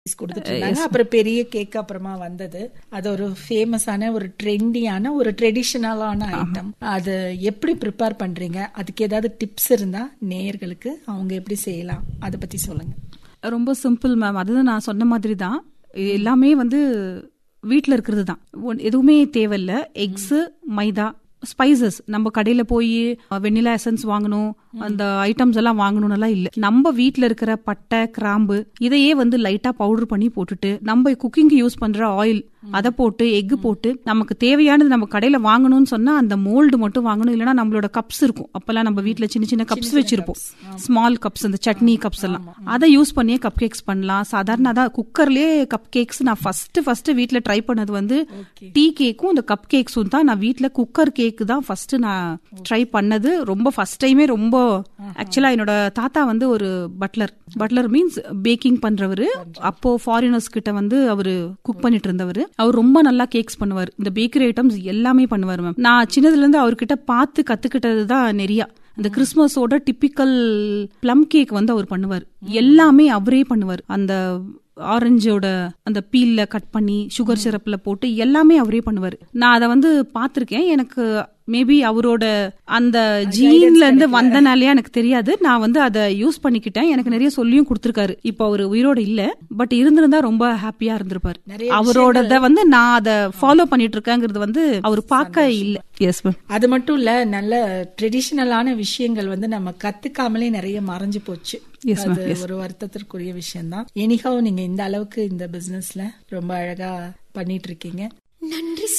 கொடுத்துட்டு இருந்தாங்க அப்புறம் பெரிய கேக் அப்புறமா வந்தது அது ஒரு ஃபேமஸான ஒரு ட்ரெண்டியான ஒரு ட்ரெடிஷனலான ஐட்டம் அது எப்படி ப்ரிப்பேர் பண்றீங்க அதுக்கு ஏதாவது டிப்ஸ் இருந்தா நேயர்களுக்கு அவங்க எப்படி செய்யலாம் அதை பத்தி சொல்லுங்க ரொம்ப சிம்பிள் மேம் அதுதான் நான் சொன்ன மாதிரி தான் எல்லாமே வந்து வீட்டில் இருக்கிறது தான் ஒன்- எதுவுமே தேவையில்ல எக்ஸு மைதா ஸ்பைசஸ் நம்ம கடையில போய் வெண்ணிலா எசன்ஸ் வாங்கணும் அந்த ஐட்டம்ஸ் எல்லாம் வாங்கணும்னுலாம் இல்ல நம்ம வீட்ல இருக்கிற பட்டை கிராம்பு இதையே வந்து லைட்டா பவுடர் பண்ணி போட்டுட்டு நம்ம குக்கிங்க்கு யூஸ் பண்ற ஆயில் அதை போட்டு எக் போட்டு நமக்கு தேவையானது நம்ம கடையில வாங்கணும்னு சொன்னா அந்த மோல்டு மட்டும் வாங்கணும் இல்லைன்னா நம்மளோட கப்ஸ் இருக்கும் அப்பெல்லாம் நம்ம வீட்ல சின்ன சின்ன கப்ஸ் வச்சிருப்போம் ஸ்மால் கப்ஸ் அந்த சட்னி கப்ஸ் எல்லாம் அதை யூஸ் பண்ணியே கப் கேக்ஸ் பண்ணலாம் சாதாரண அதான் குக்கர்லயே கப் கேக்ஸ் நான் ஃபர்ஸ்ட் ஃபர்ஸ்ட் வீட்ல ட்ரை பண்ணது வந்து டீ கேக்கும் இந்த கப் கேக்ஸும் தான் நான் வீட்ல குக்கர் கேக் தான் ஃபர்ஸ்ட் நான் ட்ரை பண்ணது ரொம்ப ஃபர்ஸ்ட் டைமே ரொம்ப ஆக்சுவலா என்னோட தாத்தா வந்து ஒரு பட்லர் பட்லர் மீன்ஸ் பேக்கிங் பண்றவரு அப்போ ஃபாரினர்ஸ் கிட்ட வந்து அவரு குக் பண்ணிட்டு இருந்தவர் அவர் ரொம்ப நல்லா கேக்ஸ் பண்ணுவார் இந்த பேக்கரி ஐட்டம்ஸ் எல்லாமே பண்ணுவார் மேம் நான் சின்னதுல இருந்து அவர்கிட்ட பார்த்து கத்துக்கிட்டது தான் நிறைய அந்த கிறிஸ்மஸோட டிப்பிக்கல் ப்ளம் கேக் வந்து அவர் பண்ணுவார் எல்லாமே அவரே பண்ணுவார் அந்த ஆரஞ்சோட அந்த பீல்ல கட் பண்ணி சுகர் சிரப்ல போட்டு எல்லாமே அவரே பண்ணுவார் நான் அதை வந்து பார்த்திருக்கேன் எனக்கு மேபி அவரோட அந்த ஜீன்ல இருந்து வந்தனாலே எனக்கு தெரியாது நான் வந்து அதை யூஸ் பண்ணிக்கிட்டேன் எனக்கு நிறைய சொல்லியும் கொடுத்திருக்காரு இப்போ அவர் உயிரோட இல்ல பட் இருந்திருந்தா ரொம்ப ஹாப்பியா இருந்திருப்பாரு நிறைய அவரோடத வந்து நான் அதை ஃபாலோ பண்ணிட்டு இருக்கேங்கிறது வந்து அவர் பார்க்க இல்ல எஸ் மேம் அது மட்டும் இல்ல நல்ல ட்ரெடிஷனலான விஷயங்கள் வந்து நம்ம கத்துக்காமலே நிறைய மறைஞ்சு போச்சு Yes, ma'am. அது ஒரு வருத்தத்திற்குரிய விஷயம் தான் எனிஹாவ் நீங்க இந்த அளவுக்கு இந்த பிசினஸ்ல ரொம்ப அழகா பண்ணிட்டு இருக்கீங்க நன்றி